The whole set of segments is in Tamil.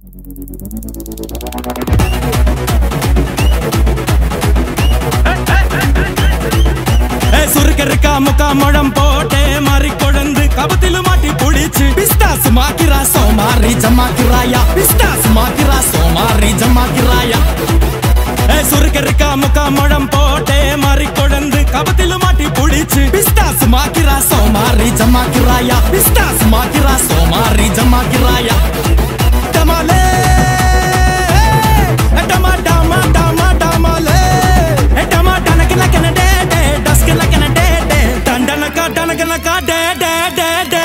ஏ, சுருக்க இருக்கா முக்கா முழம் போட்டே மாறி கொழுந்து கபத்தில மாட்டி புடிச்சு பிஸ்தாஸ் மாக்கிரா சோமாரி ஜமாக்கிராயா பிஸ்தாஸ் மாக்கிரா சோமாரி ஜமாக்கிராயா ஏ, சுருக்க இருக்கா முக்கா முழம் போட்டே மாறி கொழுந்து கபத்தில மாட்டி புடிச்சு பிஸ்தாஸ் மாக்கிரா சோமாரி ஜமாக்கிராயா பிஸ்தாஸ் மாக்கிரா சோமாரி ஜமாக்கிராயா டமாலே டமா டமா டமா டமாலே டமா டனக்கு நக்கன டே டே டஸ்க்கு நக்கன டே டே டண்டனக்கா டனக்கனக்கா டே டே டே டே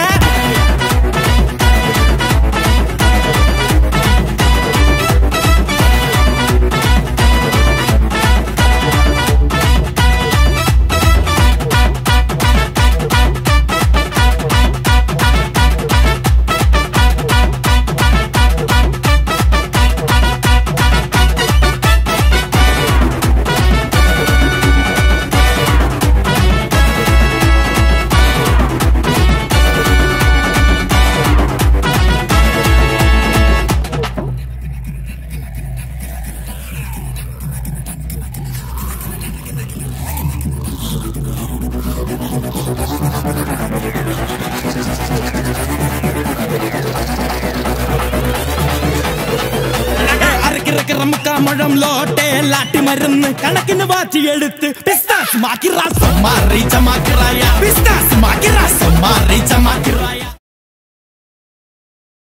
അരക്കിറക്കിറ മുക്കാമഴം ലോട്ടെ ലാട്ടി മരുന്ന് കണക്കിന് വാച്ചി എടുത്ത് പിസ്താസ് മാക്കിറാസം മാറി ചമാക്കിറായ പിസ്താസ് മാക്കിറാസം മാറി ചമാക്കിറായ